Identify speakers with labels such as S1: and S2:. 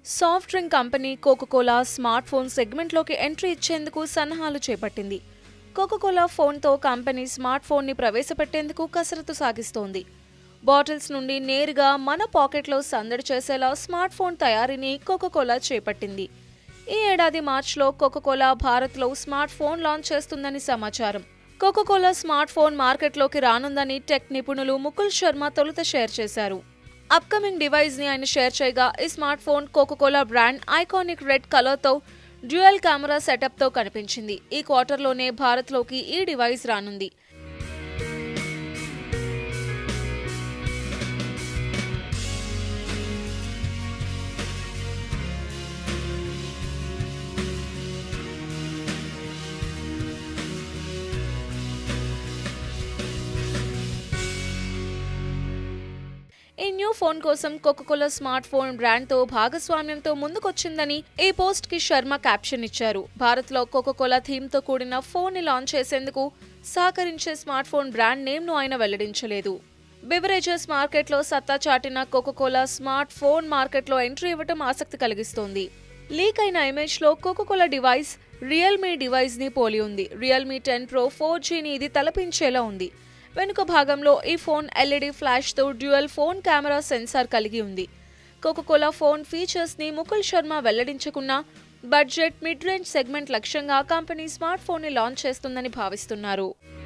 S1: soft drink company Coca Cola smart phone సెగ్మెంట్లోకి entry ఇచ్చేందుకు సన్నాహాలు చేపట్టింది కోకోకోలా ఫోన్తో కంపెనీ స్మార్ట్ ఫోన్ని ప్రవేశపెట్టేందుకు కసరత్తు సాగిస్తోంది బాటిల్స్ నుండి నేరుగా మన పాకెట్లో సందడి చేసేలా స్మార్ట్ ఫోన్ తయారీని కోకోకోలా చేపట్టింది ఈ ఏడాది మార్చిలో కోకోకోలా భారత్లో స్మార్ట్ ఫోన్ లాంచ్ చేస్తుందని సమాచారం కోకోకోలా స్మార్ట్ ఫోన్ మార్కెట్లోకి రానుందని టెక్ నిపుణులు ముకుల్ శర్మ తొలుత షేర్ చేశారు అప్కమింగ్ డివైస్ ని ఆయన షేర్ చేయగా ఈ smart phone Coca Cola brand iconic red colour తో డ్యూయల్ కెమెరా సెటప్ తో కనిపించింది ఈ క్వార్టర్లోనే భారత్లోకి ఈ డివైస్ రానుంది ఈ న్యూ ఫోన్ కోసం కోకోకోలా స్మార్ట్ ఫోన్ బ్రాండ్తో భాగస్వామ్యంతో ముందుకొచ్చిందని ఈ పోస్ట్ కి శర్మ క్యాప్షన్ ఇచ్చారు భారత్లో కోకోకోలా థీమ్తో కూడిన ఫోన్ ని లాంచ్ చేసేందుకు సహకరించే స్మార్ట్ ఫోన్ బ్రాండ్ నేమ్ ను ఆయన వెల్లడించలేదు బివరేజెస్ మార్కెట్లో సత్తా చాటిన కోకోకోలా స్మార్ట్ ఫోన్ మార్కెట్లో ఎంట్రీ ఇవ్వటం ఆసక్తి కలిగిస్తోంది లీక్ అయిన ఇమేజ్ లో కోకోకోలా డివైస్ రియల్మీ డివైస్ ని పోలి ఉంది రియల్మీ టెన్ ప్రో ఫోర్ జీని ఇది తలపించేలా ఉంది వెనుక భాగంలో ఈ ఫోన్ ఎల్ఈడి ఫ్లాష్తో డ్యూయల్ ఫోన్ కెమెరా సెన్సార్ కలిగి ఉంది కోకోకోలా ఫోన్ ఫీచర్స్ని ముకుల్ శర్మ వెల్లడించకున్నా బడ్జెట్ మిడ్ రేంజ్ సెగ్మెంట్ లక్ష్యంగా కంపెనీ స్మార్ట్ ఫోన్ని లాంచ్ చేస్తుందని భావిస్తున్నారు